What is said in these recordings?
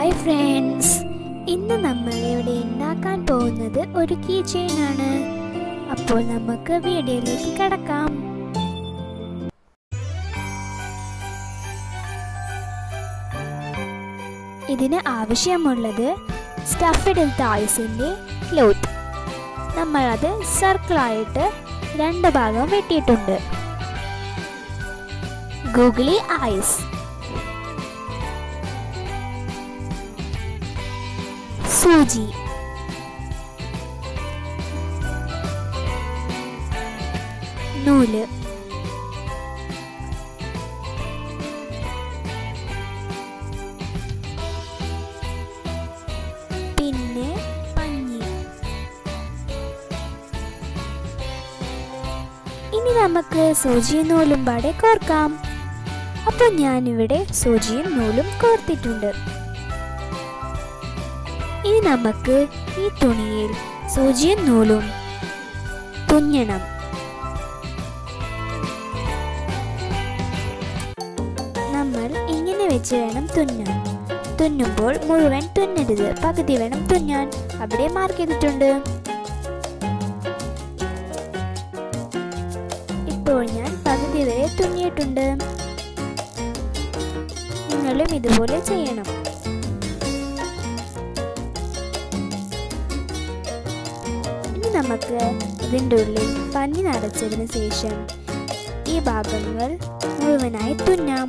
hi friends ഇന്ന് നമ്മൾ ഇവിടെ ഉണ്ടാക്കാൻ പോകുന്നത് ഒരു കീ ചെയിൻ ആണ് അപ്പോൾ നമുക്ക് വീഡിയോയിലേക്ക് കടക്കാം ഇതിന് ആവശ്യമുള്ളത് സ്റ്റഫിഡ് ടോയ്സിൻ്റെ ക്ലോത്ത് നമ്മളത് സർക്കിളായിട്ട് രണ്ട് ഭാഗം വെട്ടിയിട്ടുണ്ട് ഗൂഗിളി ഐസ് സൂചി നൂല് പിന്നെ പഞ്ഞി ഇനി നമുക്ക് സൂചിയും നൂലും പാടെ കോർക്കാം അപ്പോൾ ഞാനിവിടെ സൂചിയും നൂലും കോർത്തിട്ടുണ്ട് ഇനി നമുക്ക് ഈ തുണിയിൽ സൂചിയും നൂലും തുന്നണം നമ്മൾ ഇങ്ങനെ വെച്ച് വേണം തുന്നാൻ തുന്നുമ്പോൾ മുഴുവൻ തുന്നരുത് പകുതി വേണം തുന്നാൻ അവിടെ മാർക്ക് ചെയ്തിട്ടുണ്ട് ഇപ്പോൾ ഞാൻ പകുതി വരെ തുന്നിയിട്ടുണ്ട് നിങ്ങളും ഇതുപോലെ ചെയ്യണം ഇനി നമുക്ക് ഇതിൻ്റെ ഉള്ളിൽ പഞ്ഞി നടച്ചതിന് ശേഷം ഈ ഭാഗങ്ങൾ മുഴുവനായി തുന്നാം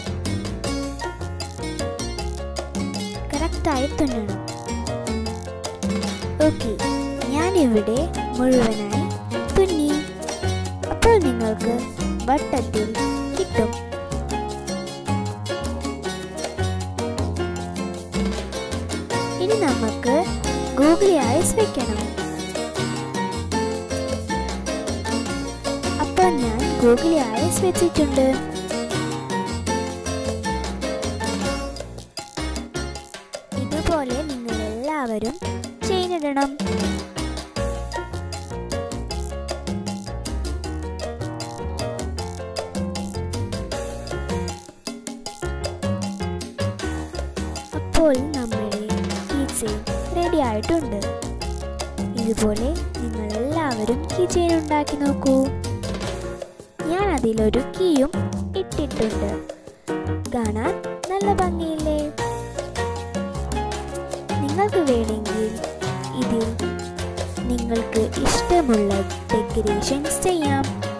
കറക്റ്റായി തുന്നണം ഓക്കെ ഞാനിവിടെ മുഴുവനായി തുന്നി അപ്പോൾ നിങ്ങൾക്ക് വട്ടത്തിൽ കിട്ടും ഇനി നമുക്ക് ഗൂഗിളി ഐസ് വെക്കണം അപ്പോൾ ഞാൻ ഗൂഗിളി ഐസ് വെച്ചിട്ടുണ്ട് ഇതുപോലെ നിങ്ങൾ എല്ലാവരും ചെയ്തിടണം അപ്പോൾ നമ്മുടെ കീ റെഡി ആയിട്ടുണ്ട് ഇതുപോലെ നിങ്ങൾ എല്ലാവരും കീ ചെയിൻ ഉണ്ടാക്കി നോക്കൂ ഞാൻ അതിലൊരു കീയും ഇട്ടിട്ടുണ്ട് കാണാൻ നല്ല ഭംഗിയില്ലേ നിങ്ങൾക്ക് വേണമെങ്കിൽ ഇതിൽ നിങ്ങൾക്ക് ഇഷ്ടമുള്ള ഡെക്കറേഷൻസ് ചെയ്യാം